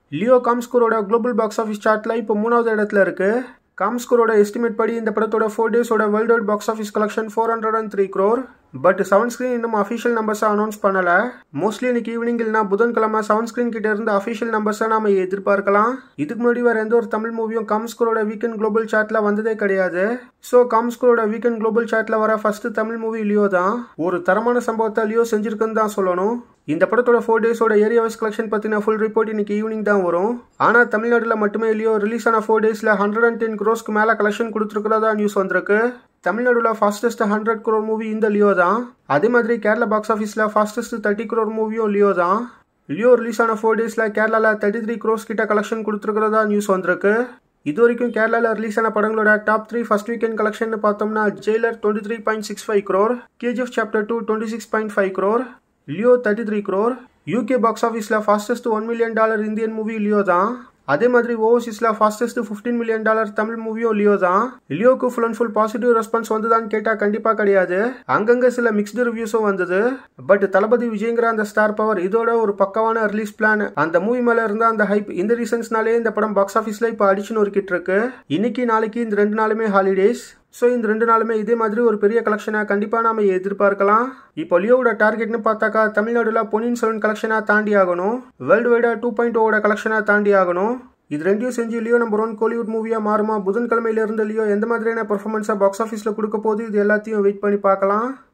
Leo காம்ஸ்கோரோட global box office சார்ட்ல இப்போ மூணாவது இடத்துல இருக்கு காம்ஸ்கோரோட எஸ்டிமேட் படி இந்த படத்தோட four டேஸோட world wide box office collection four hundred and three crore but seven screen இன்னும் அஃபிஷியல் நம்பர்ஸை அனௌன்ஸ் பண்ணல மோஸ்ட்லி இன்னைக்கு ஈவினிங் இல்லைனா புதன்கிழமை செவன் ஸ்க்ரீன் கிட்ட இருந்து அஃபிஷியல் நம்பர்ஸை நாம எதிர்பார்க்கலாம் இதுக்கு முன்னாடி வேற எந்த ஒரு தமிழ் மூவியும் காம்ஸ்கோரோட வீக்கெண்ட் குளோபல் சார்ட்ல வந்ததே கிடையாது ஸோ காம்ஸ்கோரோட வீக்கெண்ட் குளோபல் சார்ட்ல வர ஃபர்ஸ்ட் தமிழ் மூவி லியோ தான் ஒரு தரமான சம்பவத்தை லியோ செஞ்சிருக்குன்னு தான் சொல்லணும் இந்த படத்தோட ஃபோர் டேஸோட ஏரியா வைஸ் கலெக்ஷன் பற்றின ஃபுல் ரிப்போர்ட் இன்னைக்கு ஈவினிங் தான் வரும் ஆனால் தமிழ்நாட்டில் மட்டுமே லியோ ரிலீஸ் ஆன ஃபோர் டேஸில் ஹண்ட்ரட் அண்ட் டென் க்ரோஸ்க்கு மேலே கலெக்ஷன் கொடுத்துருக்கிறதா நியூஸ் வந்திருக்கு தமிழ்நாடுல ஃபாஸ்டஸ்ட் ஹண்ட்ரட் க்ரோர் மூவி இந்த லியோ தான் அதே மாதிரி கேரளா பாக்ஸ் ஆஃபீஸில் ஃபாஸ்டஸ்ட் தேர்ட்டி க்ரோர் மூவியும் லியோ தான் லியோ ரிலீஸ் ஆன ஃபோர் டேஸில் கேரளாவில் தேர்ட்டி த்ரீ க்ரோஸ் கிட்ட கலெக்ஷன் கொடுத்துருக்கிறதா நியூஸ் வந்திருக்கு இது வரைக்கும் கேரளாவில் ரிலீஸ் ஆன படங்களோட top three first weekend collection பார்த்தோம்னா Jailer twenty three point six five crore KGF chapter two twenty six point five crore Leo thirty three crore UK box ஆஃபீஸில் fastest one million dollar Indian movie Leo தான் அதே மாதிரி ஓவர்சீஸில் fastest fifteen million dollar Tamil மூவியும் லியோ தான் லியோக்கு full and full positive response வந்துதான்னு கேட்டால் கண்டிப்பாக கிடையாது அங்கங்கே சில மிக்ஸ்டு ரிவ்யூஸும் வந்தது பட் தளபதி விஜய்ங்கிற அந்த ஸ்டார் பவர் இதோட ஒரு பக்கவான ரிலீஸ் பிளான் அந்த மூவி மேலே இருந்த அந்த ஹைப் இந்த ரீசன்ஸ்னாலே இந்த படம் பாக்ஸ் ஆஃபீஸில் இப்போ அடிச்சு நொறுக்கிட்டு இருக்கு இன்னைக்கு நாளைக்கு இந்த ரெண்டு நாளுமே ஹாலிடேஸ் ஸோ இந்த ரெண்டு நாளுமே இதே மாதிரி ஒரு பெரிய கலெக்ஷனை கண்டிப்பாக நாம எதிர்பார்க்கலாம் இப்போ லியோவோட டார்கெட்னு பார்த்தாக்கா தமிழ்நாடுல பொன்னியின் செல்வன் கலெக்ஷனாக தாண்டி ஆகணும் வேர்ல்டு வைடா டூ பாயிண்ட் ஓட கலெக்ஷனாக தாண்டி ஆகணும் இது ரெண்டையும் செஞ்சு லியோ நம்பர் ஒன் கோலிவுட் மூவியாக மாறுமா புதன்கிழமையில இருந்து லியோ எந்த மாதிரியான பெர்ஃபார்மன்ஸாக பாக்ஸ் ஆஃபீஸில் கொடுக்க போது இது எல்லாத்தையும் வெயிட் பண்ணி பார்க்கலாம்